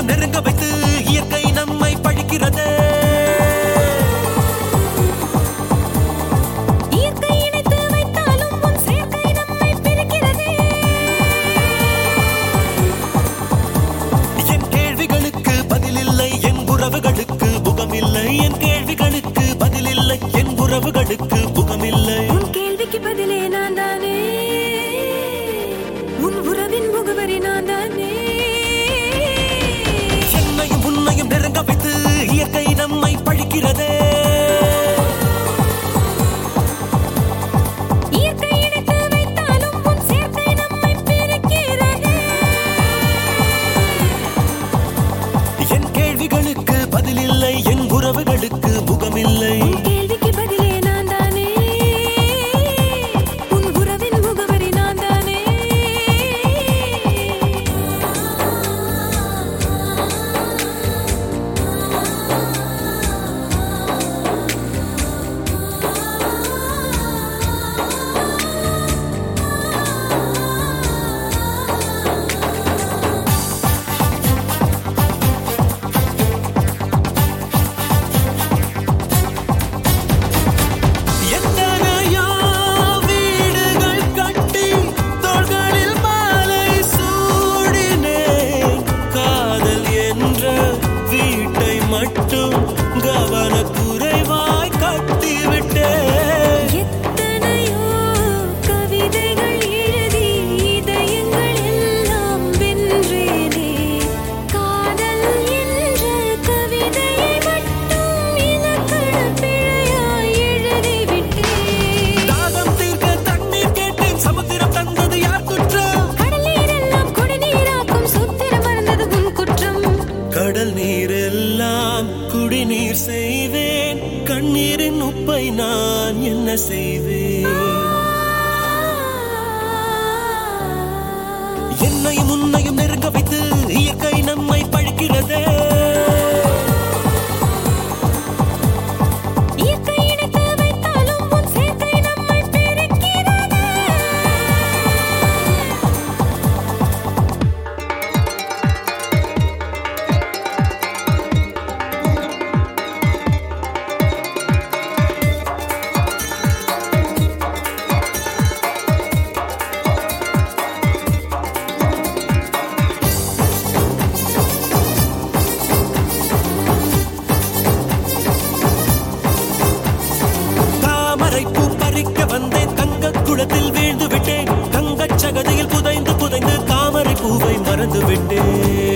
உன்னையும் நெருங்க வைத்து இயற்கை நம்மை பழிக்கிறதே இயற்கை இணைத்து வைத்தாலும் உன் சேர்க்கை நம்மை பிரிக்கிறதே என் கேள்விகளுக்கு பதிலில்லை என் உறவுகளுக்கு முகமில்லை என் கேள்விகளுக்கு பதிலில்லை என் உறவுகளுக்கு முகமில்லை உன் கேள்விக்கு பதிலே நான் தானே உன் உறவின் முகவரி நான் தானே என்னையும் உன்னையும் நெருங்க வைத்து இயற்கை நம்மை பழிக்கிறதே இயற்கை இணைத்து வைத்தாலும் உன் சேர்க்கை நம்மை பிரிக்கிறதே என் கேள்விகளுக்கு பதிலில்லை என் உறவுகளுக்கு முகமில்லை உன் கேள்விக்கு பதிலே நான் தானே உன் உறவின் முகவரி நான் தானே எத்தனையோ வீடுகள் கட்டி தோள்களில் மாலை சூடினேன் காதல் என்ற வீட்டை மட்டும் கவனக்குறைவாய் கட்டிவிட்டேன் எத்தனையோ கவிதைகள் எழுதி இதயங்கள் எல்லாம் வென்றேனே காதல் என்ற கவிதையை மட்டும் இலக்கண பிழையாய் எழுதிவிட்டேன் தாகம் தீர்க்க தண்ணீர் கேட்டேன் சமுத்திரம் தந்தது யார் குற்றம் கடல் நீரெல்லாம் குடிநீராக்கும் சூத்திரம் மறந்தது உன் குற்றம் கடல் நீரெல்லாம் குடிநீர் செய்வேன் கண்ணீரின் உப்பை நான் என்ன செய்வேன் என்னையும் உன்னையும் நெருங்க வைத்து இயற்கை நம்மை பழிக்கிறதே இயற்கை இணைத்து வைத்தாலும் உன் சேர்க்கை நம்மை பிரிக்கிறதே தாமரை பூ பறிக்க வந்தேன் தங்க குளத்தில் வீழ்ந்து விட்டேன் தங்கச் சகதியில் புதைந்து புதைந்து தாமரை பூவை மறந்து விட்டேன்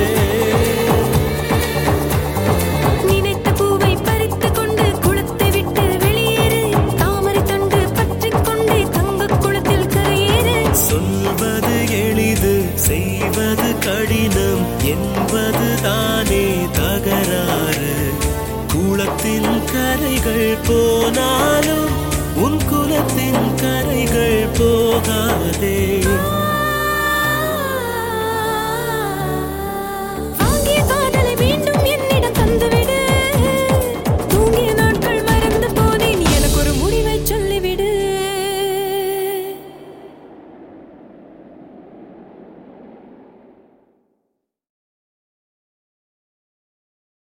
நினைத்த பூவை பறித்துக் கொண்டு குளத்தை விட்டு வெளியேறு தாமரை தண்டு பற்றிக் கொண்டே தங்கக் குளத்தில் கரையேறு சொல்வது எளிது செய்வது கடினம் என்பது தானே தகராறு குளத்தில் கரைகள் போனால்